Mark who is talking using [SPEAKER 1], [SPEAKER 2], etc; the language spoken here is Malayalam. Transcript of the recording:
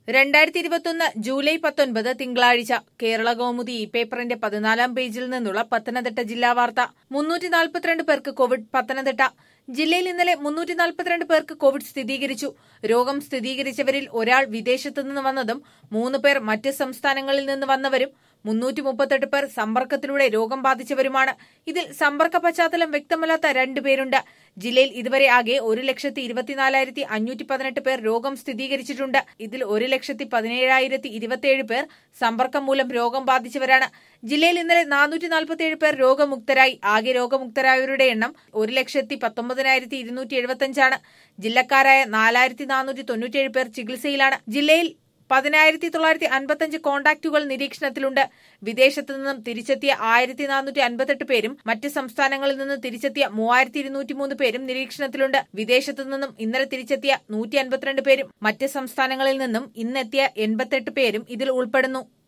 [SPEAKER 1] രണ്ടായിരത്തി ഇരുപത്തൊന്ന് ജൂലൈ പത്തൊൻപത് തിങ്കളാഴ്ച കേരള കൗമുദി ഈ പേപ്പറിന്റെ പതിനാലാം പേജിൽ നിന്നുള്ള പത്തനംതിട്ട ജില്ലാ വാർത്ത മുന്നൂറ്റി നാൽപ്പത്തിരണ്ട് പേർക്ക് കോവിഡ് പത്തനംതിട്ട ജില്ലയിൽ ഇന്നലെ മുന്നൂറ്റി നാൽപ്പത്തിരണ്ട് പേർക്ക് കോവിഡ് സ്ഥിരീകരിച്ചു രോഗം സ്ഥിരീകരിച്ചവരിൽ ഒരാൾ വിദേശത്തു നിന്ന് വന്നതും മൂന്ന് പേർ മറ്റ് സംസ്ഥാനങ്ങളിൽ നിന്ന് വന്നവരും മുന്നൂറ്റി മുപ്പത്തെട്ട് പേർ സമ്പർക്കത്തിലൂടെ രോഗം ബാധിച്ചവരുമാണ് ഇതിൽ സമ്പർക്ക പശ്ചാത്തലം വ്യക്തമല്ലാത്ത രണ്ടുപേരുണ്ട് ജില്ലയിൽ ഇതുവരെ ആകെ ഒരു ലക്ഷത്തി ഇരുപത്തിനാലായിരത്തി അഞ്ഞൂറ്റി പതിനെട്ട് പേർ രോഗം സ്ഥിരീകരിച്ചിട്ടുണ്ട് ഇതിൽ ഒരു ലക്ഷത്തി പതിനേഴായിരത്തി ഇരുപത്തിയേഴ് പേർ സമ്പർക്കം മൂലം രോഗം ബാധിച്ചവരാണ് ജില്ലയിൽ ഇന്നലെ നാനൂറ്റി നാൽപ്പത്തിയേഴ് പേർ രോഗമുക്തരായി ആകെ രോഗമുക്തരായവരുടെ എണ്ണം ഒരു ലക്ഷത്തി പത്തൊമ്പതിനായിരത്തി ഇരുന്നൂറ്റി എഴുപത്തിയഞ്ചാണ് ജില്ലക്കാരായ നാലായിരത്തി നാനൂറ്റി തൊണ്ണൂറ്റിയേഴ് പേർ ചികിത്സയിലാണ് ജില്ലയിൽ പതിനായിരത്തി തൊള്ളായിരത്തി അൻപത്തഞ്ച് കോണ്ടാക്റ്റുകൾ നിരീക്ഷണത്തിലുണ്ട് വിദേശത്തു നിന്നും തിരിച്ചെത്തിയ ആയിരത്തി നാനൂറ്റി അൻപത്തെട്ട് പേരും മറ്റ് സംസ്ഥാനങ്ങളിൽ നിന്ന് തിരിച്ചെത്തിയ മൂവായിരത്തി ഇരുന്നൂറ്റി മൂന്ന് പേരും നിരീക്ഷണത്തിലുണ്ട് വിദേശത്തു നിന്നും ഇന്നലെ തിരിച്ചെത്തിയ നൂറ്റി അൻപത്തിരണ്ട് പേരും മറ്റ് സംസ്ഥാനങ്ങളിൽ നിന്നും ഇന്നെത്തിയ എൺപത്തെട്ട് പേരും ഇതിൽ ഉൾപ്പെടുന്നു